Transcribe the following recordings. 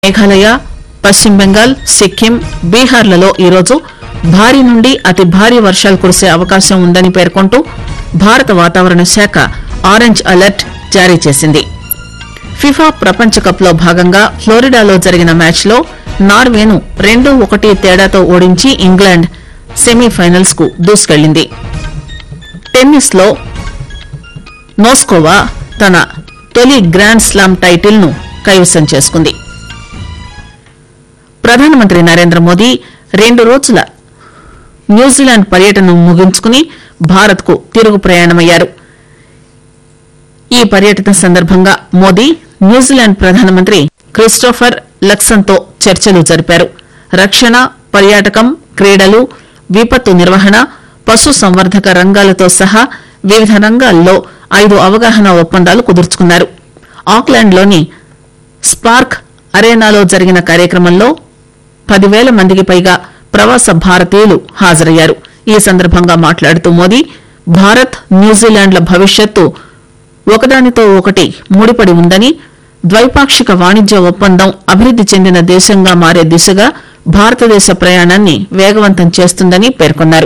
మేఘాలయ పశ్చిమ బెంగాల్ సిక్కిం బీహార్లలో ఈరోజు భారీ నుండి అతి భారీ వర్షాలు కురిసే అవకాశం ఉందని పేర్కొంటూ భారత వాతావరణ శాఖ ఆరెంజ్ అలర్ట్ జారీ చేసింది ఫిఫా ప్రపంచ కప్ లో భాగంగా ఫ్లోరిడాలో జరిగిన మ్యాచ్ లో నార్వేను రెండు ఒకటి తేడాతో ఓడించి ఇంగ్లాండ్ సెమీఫైనల్స్ కు దూసుకెళ్లింది టెన్నిస్ లో నోస్కోవా తన తొలి గ్రాండ్ స్లామ్ టైటిల్ ను కైవసం చేసుకుంది ప్రధానమంత్రి నరేంద్ర మోదీ రెండు రోజుల న్యూజిలాండ్ పర్యటనను ముగించుకుని భారత్ కు తిరుగు ప్రయాణమయ్యారు ఈ పర్యటన సందర్భంగా మోదీ న్యూజిలాండ్ ప్రధానమంత్రి క్రిస్టోఫర్ లక్సన్ తో చర్చలు జరిపారు రక్షణ పర్యాటకం క్రీడలు విపత్తు నిర్వహణ పశు సంవర్ధక రంగాలతో సహా వివిధ రంగాల్లో ఐదు అవగాహన ఒప్పందాలు కుదుర్చుకున్నారు ఆక్లాండ్లోని స్పార్క్ అరేనాలో జరిగిన కార్యక్రమంలో పదివేల మందికి పైగా ప్రవాస భారతీయులు హాజరయ్యారు ఈ సందర్భంగా మాట్లాడుతూ మోదీ భారత్ న్యూజిలాండ్ల భవిష్యత్తు ఒకదానితో ఒకటి ముడిపడి ఉందని ద్వైపాక్షిక వాణిజ్య ఒప్పందం అభివృద్ది చెందిన దేశంగా మారే దిశగా భారతదేశ ప్రయాణాన్ని వేగవంతం చేస్తుందని పేర్కొన్నారు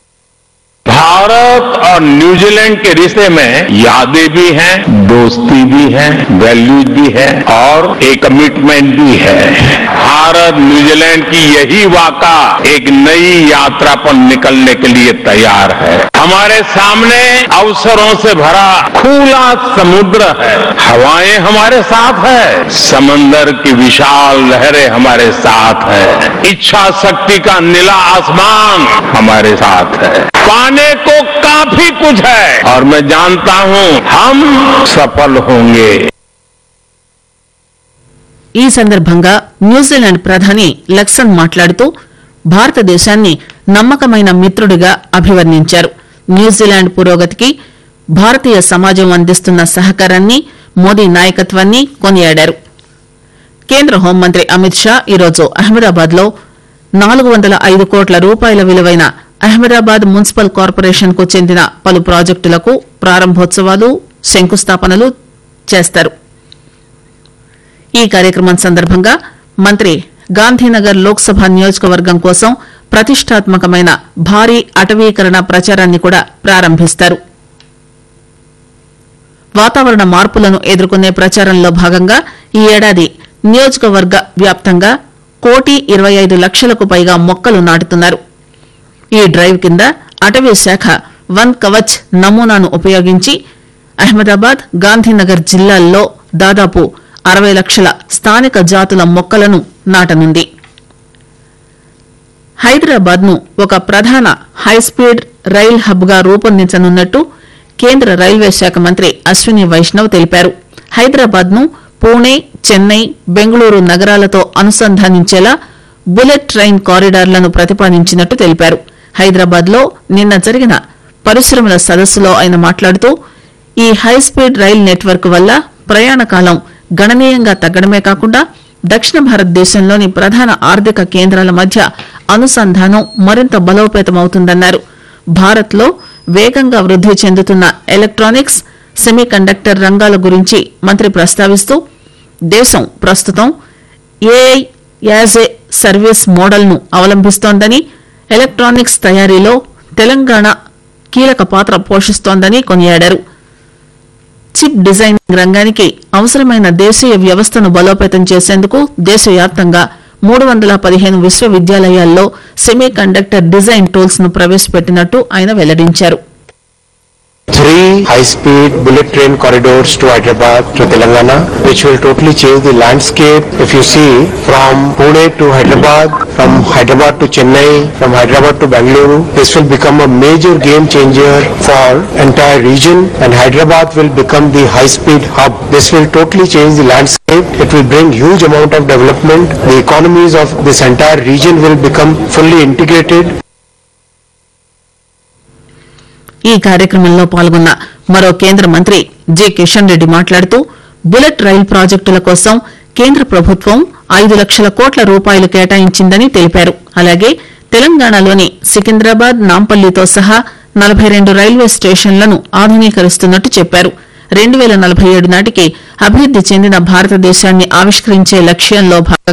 भारत और न्यूजीलैंड के रिश्ते में यादें भी हैं दोस्ती भी है वैल्यूज भी है और एक कमिटमेंट भी है भारत न्यूजीलैंड की यही वाका एक नई यात्रा पर निकलने के लिए तैयार है हमारे सामने अवसरों से भरा खुला समुद्र है हवाएं हमारे साथ है समंदर की विशाल लहरें हमारे साथ है इच्छा शक्ति का नीला आसमान हमारे साथ है पाने को काफी कुछ है और मैं जानता हूं हम सफल होंगे ఈ సందర్భంగా న్యూజిలాండ్ ప్రధాని లక్సన్ మాట్లాడుతూ భారతదేశాన్ని నమ్మకమైన మిత్రుడిగా అభివర్ణించారు న్యూజిలాండ్ పురోగతికి భారతీయ సమాజం అందిస్తున్న సహకారాన్ని మోదీ నాయకత్వాన్ని కొనియాడారు కేంద్ర హోంమంత్రి అమిత్ షా ఈరోజు అహ్మదాబాద్ లో నాలుగు వందల ఐదు కోట్ల రూపాయల విలువైన అహ్మదాబాద్ మున్సిపల్ కార్పొరేషన్ కు చెందిన పలు ప్రాజెక్టులకు ప్రారంభోత్సవాలు శంకుస్థాపనలు చేస్తారు ఈ కార్యక్రమం సందర్భంగా మంత్రి గాంధీనగర్ లోక్సభ నియోజకవర్గం కోసం ప్రతిష్టాత్మకమైన భారీ అటవీకరణ ప్రచారాన్ని కూడా ప్రారంభిస్తారు వాతావరణ మార్పులను ఎదుర్కొనే ప్రచారంలో భాగంగా ఈ ఏడాది నియోజకవర్గ వ్యాప్తంగా కోటి ఇరవై ఐదు లక్షలకు పైగా మొక్కలు నాటుతున్నారు ఈ డ్రైవ్ కింద అటవీ శాఖ వన్ కవచ్ నమూనాను ఉపయోగించి అహ్మదాబాద్ గాంధీనగర్ జిల్లాల్లో దాదాపు అరవై లక్షల స్థానిక జాతుల మొక్కలను నాటనుంది హైదరాబాద్ ను ఒక ప్రధాన హైస్పీడ్ రైల్ హబ్ గా రూపొందించనున్నట్టు కేంద్ర రైల్వే శాఖ మంత్రి అశ్విని వైష్ణవ్ తెలిపారు హైదరాబాద్ ను పూణే చెన్నై బెంగళూరు నగరాలతో అనుసంధానించేలా బుల్లెట్ ట్రైన్ కారిడార్లను ప్రతిపాదించినట్టు తెలిపారు హైదరాబాద్ లో నిన్న జరిగిన పరిశ్రమల సదస్సులో ఆయన మాట్లాడుతూ ఈ హైస్పీడ్ రైల్ నెట్వర్క్ వల్ల ప్రయాణ కాలం గణనీయంగా తగ్గడమే కాకుండా దక్షిణ భారతదేశంలోని ప్రధాన ఆర్థిక కేంద్రాల మధ్య అనుసంధానం మరింత బలోపేతమవుతుందన్నారు భారత్ లో వేగంగా వృద్ది చెందుతున్న ఎలక్ట్రానిక్స్ సెమీ కండక్టర్ రంగాల గురించి మంత్రి ప్రస్తావిస్తూ దేశం ప్రస్తుతం AI as a service model ను అవలంబిస్తోందని ఎలక్ట్రానిక్స్ తయారీలో తెలంగాణ కీలక పాత్ర పోషిస్తోందని కొనియాడారు చిప్ డిజైనింగ్ రంగానికి అవసరమైన దేశీయ వ్యవస్థను బలోపేతం చేసేందుకు దేశవ్యాప్తంగా మూడు వందల పదిహేను విశ్వవిద్యాలయాల్లో సెమీ కండక్టర్ డిజైన్ టూల్స్ ను ప్రవేశపెట్టినట్టు ఆయన వెల్లడించారు three high-speed bullet train corridors to Hyderabad to Telangana, which will totally change the landscape. If you see from Pune to Hyderabad, from Hyderabad to Chennai, from Hyderabad to Bangalore, this will become a major game changer for entire region and Hyderabad will become the high-speed hub. This will totally change the landscape. It will bring huge amount of development. The economies of this entire region will become fully integrated ఈ కార్యక్రమంలో పాల్గొన్న మరో కేంద్ర మంత్రి G Kishan Reddy మాట్లాడుతూ bullet rail ప్రాజెక్టుల కోసం కేంద్ర ప్రభుత్వం ఐదు లక్షల కోట్ల రూపాయలు కేటాయించిందని తెలిపారు అలాగే తెలంగాణలోని సికింద్రాబాద్ నాంపల్లితో సహా నలభై రెండు రైల్వే స్టేషన్లను ఆధునీకరిస్తున్నట్టు చెప్పారు రెండు వేల నలభై ఏడు నాటికి అభివృద్ది చెందిన భారతదేశాన్ని ఆవిష్కరించే లక్ష్యంలో భాగంగా